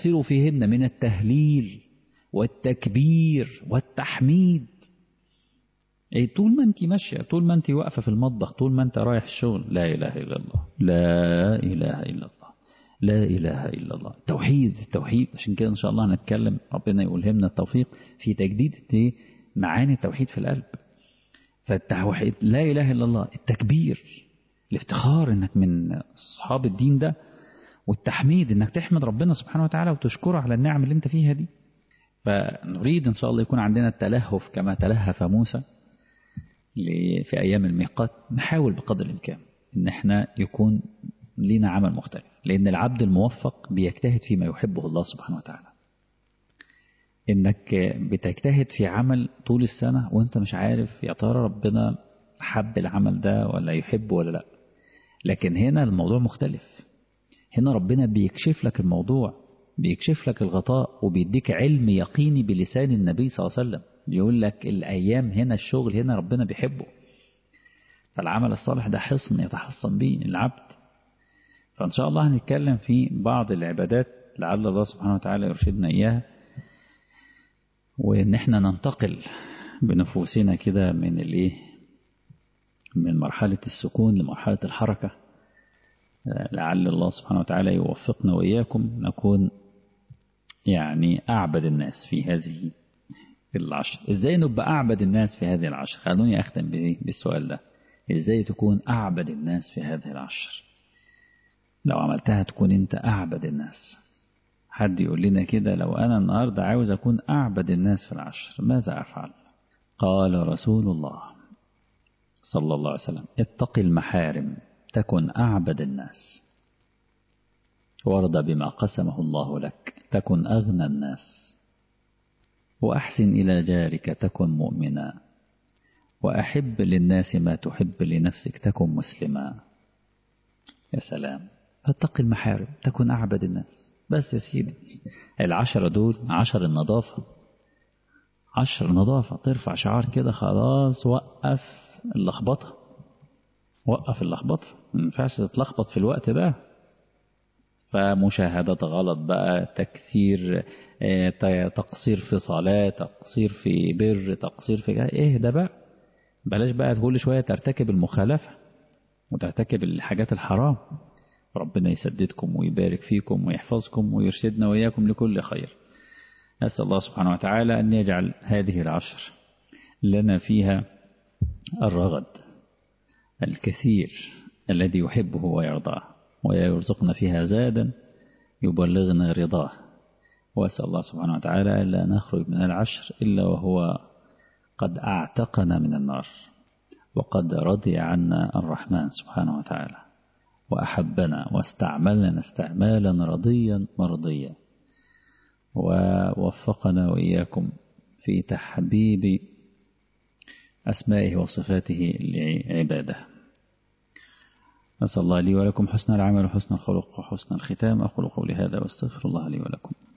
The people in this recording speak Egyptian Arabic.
أكثروا فيهن من التهليل والتكبير والتحميد إيه طول ما انت ماشية طول ما انت واقفة في المطبخ طول ما انت رايح الشغل لا إله إلا الله لا إله إلا الله لا إله إلا الله توحيد التوحيد عشان كده إن شاء الله هنتكلم ربنا يلهمنا التوفيق في تجديد معاني التوحيد في القلب فالتوحيد لا إله إلا الله التكبير الافتخار انك من اصحاب الدين ده والتحميد انك تحمد ربنا سبحانه وتعالى وتشكره على النعم اللي انت فيها دي فنريد ان شاء الله يكون عندنا التلهف كما تلهف موسى في ايام الميقات نحاول بقدر الامكان ان احنا يكون لنا عمل مختلف لان العبد الموفق بيجتهد فيما يحبه الله سبحانه وتعالى انك بتجتهد في عمل طول السنة وانت مش عارف يا ترى ربنا حب العمل ده ولا يحبه ولا لا لكن هنا الموضوع مختلف هنا ربنا بيكشف لك الموضوع بيكشف لك الغطاء وبيديك علم يقيني بلسان النبي صلى الله عليه وسلم بيقول لك الأيام هنا الشغل هنا ربنا بيحبه فالعمل الصالح ده حصن يتحصن به العبد فإن شاء الله هنتكلم في بعض العبادات لعل الله سبحانه وتعالى يرشدنا إياها وإن احنا ننتقل بنفوسنا كده من الإيه من مرحلة السكون لمرحلة الحركة لعل الله سبحانه وتعالى يوفقنا وإياكم نكون يعني أعبد الناس في هذه العشر إزاي نبقى أعبد الناس في هذه العشر خلوني أختم بالسؤال ده إزاي تكون أعبد الناس في هذه العشر لو عملتها تكون أنت أعبد الناس حد يقول لنا كده لو أنا النهاردة عاوز أكون أعبد الناس في العشر ماذا أفعل قال رسول الله صلى الله عليه وسلم اتق المحارم تكن أعبد الناس وارضى بما قسمه الله لك تكن أغنى الناس وأحسن إلى جارك تكن مؤمنا وأحب للناس ما تحب لنفسك تكن مسلما يا سلام فاتق المحارم تكن أعبد الناس بس يا سيدي العشرة دول عشر النظافة عشر نظافة ترفع شعار كده خلاص وقف اللخبطة وقف اللخبطة ما ينفعش تتلخبط في الوقت ده فمشاهدات غلط بقى تكثير تقصير في صلاة تقصير في بر تقصير في ايه ده بقى بلاش بقى كل شوية ترتكب المخالفة وترتكب الحاجات الحرام ربنا يسددكم ويبارك فيكم ويحفظكم ويرشدنا وإياكم لكل خير أسأل الله سبحانه وتعالى أن يجعل هذه العشر لنا فيها الرغد الكثير الذي يحبه ويرضاه ويرزقنا فيها زادا يبلغنا رضاه وأسأل الله سبحانه وتعالى ألا نخرج من العشر إلا وهو قد أعتقنا من النار وقد رضي عنا الرحمن سبحانه وتعالى وأحبنا واستعملنا استعمالا رضيا مرضيا ووفقنا وإياكم في تحبيب أسمائه وصفاته لعباده نسأل الله لي ولكم حسن العمل وحسن الخلق وحسن الختام أقول قولي هذا واستغفر الله لي ولكم